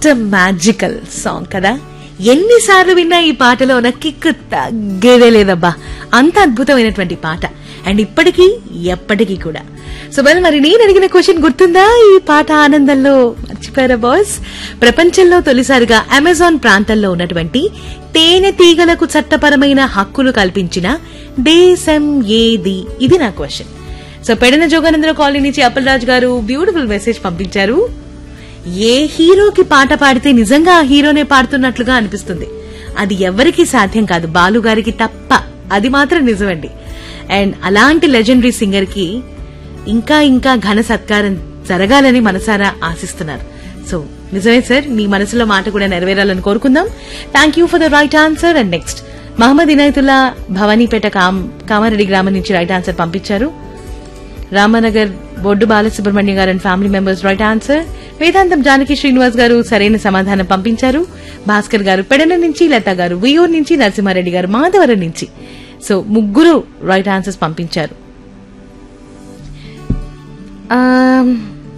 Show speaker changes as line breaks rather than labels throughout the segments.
just magical song కదా ఎన్నిసార్లు విన్నా ఈ పాటలో ఉన్న కిక్ తగ్గేదే లేదబ్బా అంత అద్భుతమైనటువంటి పాట అండ్ ఇప్పటికీ ఎప్పటికీ కూడా సో మరి మరి నేను అడిగిన క్వశ్చన్ గుర్తుందా ఈ పాట ఆనందంలో మర్చిపోయారా బాయ్స్ ప్రపంచంలో తొలిసారిగా అమెజాన్ ప్రాంతంలో ఉన్నటువంటి తేనె తీగలకు చట్టపరమైన హక్కులు కల్పించిన దేశం ఏది ఇది నా question so Pedana Joganandara colony నుంచి అప్పలరాజు గారు బ్యూటిఫుల్ మెసేజ్ పంపించారు ఏ హీరోకి పాట పాడితే నిజంగా ఆ హీరోనే పాడుతున్నట్లుగా అనిపిస్తుంది అది ఎవరికి సాధ్యం కాదు బాలు గారికి తప్ప అది మాత్రం నిజమండి అండ్ అలాంటి లెజెండరీ సింగర్ కి ఇంకా ఇంకా ఘన సత్కారం జరగాలని మనసారా ఆశిస్తున్నారు సో నిజమే సార్ మీ మనసులో మాట కూడా నెరవేరాలని కోరుకుందాం thank you for the right answer and next Mohammed Inayatullah Bhavanipeta కామ్ కామారెడ్డి గ్రామం నుంచి రైట్ ఆన్సర్ పంపించారు రామనగర్ బొడ్డు బాలసుబ్రహ్మణ్యం గారు and family members right answer Vedantam Janaki Srinivas గారు సరైన సమాధానం పంపించారు భాస్కర్ గారు పెడన నుంచి లత గారు వియూర్ నుంచి నరసింహారెడ్డి గారు మాధవరం నుంచి సో ముగ్గురు రైట్ ఆన్సర్స్ పంపించారు ఆమ్,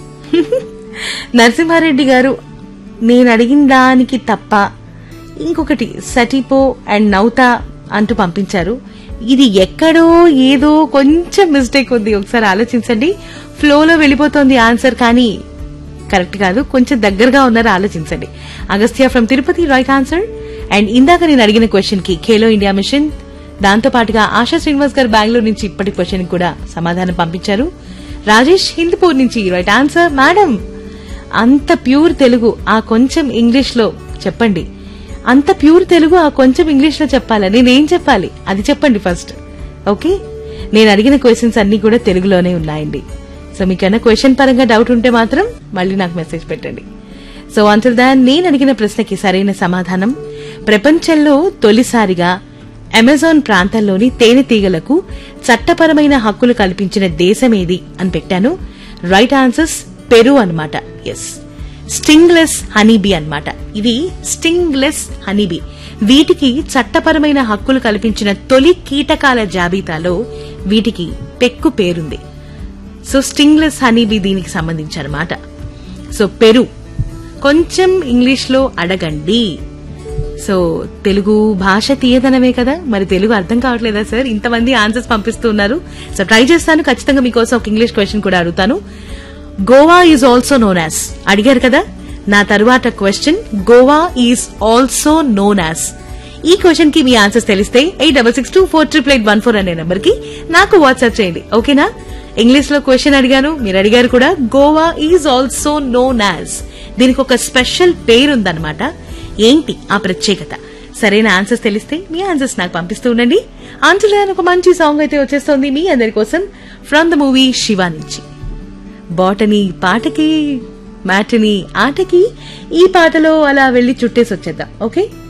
నరసింహారెడ్డి గారు నేను అడిగిన దానికి తప్ప ఇంకొకటి సటిపో అండ్ నౌతా అంటూ పంపించారు ఇది ఎక్కడో ఏదో కొంచెం మిస్టేక్ ఉంది ఒకసారి ఆలోచించండి ఫ్లోలో వెళ్ళిపోతోంది ఆన్సర్ కానీ కరెక్ట్ కాదు కొంచెం దగ్గరగా ఉన్నారు ఆలోచించండి Agastya from Tirupati right answer and ఇందాక నేను అడిగిన క్వశ్చన్ కి ఖేలో ఇండియా మిషన్ దాంతో పాటుగా ఆశా శ్రీనివాస్ గారు బెంగళూరు నుంచి ఇప్పటి క్వశ్చన్ కూడా సమాధానం పంపించారు రాజేష్ హిందూపూర్ నుంచి రైట్ ఆన్సర్ మేడం అంత ప్యూర్ తెలుగు ఆ కొంచెం ఇంగ్లీష్ లో చెప్పండి అంత ప్యూర్ తెలుగు ఆ కొంచెం ఇంగ్లీష్ లో చెప్పాలా నేనేం చెప్పాలి అది చెప్పండి ఫస్ట్ ఓకే నేను అడిగిన క్వశ్చన్స్ అన్ని కూడా తెలుగులోనే ఉన్నాయండి సో మీకన్నా క్వశ్చన్ పరంగా డౌట్ ఉంటే మాత్రం మళ్ళీ నాకు మెసేజ్ పెట్టండి సో అంతల్ దాన్ నేను అడిగిన ప్రశ్నకి సరైన సమాధానం ప్రపంచంలో తొలిసారిగా అమెజాన్ ప్రాంతంలోని తేనెటీగలకు చట్టపరమైన హక్కులు కల్పించిన దేశమేది అని పెట్టాను రైట్ ఆన్సర్స్ పెరు అన్నమాట ఎస్ స్టింగ్లెస్ హనీబీ అన్నమాట ఇవి స్టింగ్లెస్ హనీబీ వీటికి చట్టపరమైన హక్కులు కల్పించిన తొలి కీటకాల జాబితాలో వీటికి పెక్కు పేరుంది సో స్టింగ్లెస్ హనీబీ దీనికి సంబంధించి సో పెరు కొంచెం ఇంగ్లీష్ లో అడగండి సో తెలుగు భాష తీయదనమే కదా మరి తెలుగు అర్థం కావట్లేదా సార్ ఇంతమంది ఆన్సర్స్ పంపిస్తూ ఉన్నారు సో ట్రై చేస్తాను ఖచ్చితంగా మీకోసం ఒక ఇంగ్లీష్ క్వశ్చన్ కూడా అడుగుతాను Goa is also known as అడిగారు కదా నా తరువాత question Goa is also known as ఈ క్వశ్చన్ కి మీ ఆన్సర్స్ తెలిస్తే eight double six two four triple eight one four అనే నెంబర్ కి నాకు వాట్సాప్ చేయండి ఓకేనా ఇంగ్లీష్ లో క్వశ్చన్ అడిగాను మీరు అడిగారు కూడా Goa is also known as దీనికి ఒక స్పెషల్ పేరుందన్నమాట ఏంటి ఆ ప్రత్యేకత సరైన ఆన్సర్స్ తెలిస్తే మీ ఆన్సర్స్ నాకు పంపిస్తూ ఉండండి అంచులో ఒక మంచి సాంగ్ అయితే వచ్చేస్తోంది మీ అందరి కోసం ఫ్రమ్ ద మూవీ శివ నుంచి బాటనీ పాటకి మ్యాటనీ ఆటకి ఈ పాటలో అలా వెళ్లి చుట్టేసి వచ్చేద్దాం ఓకే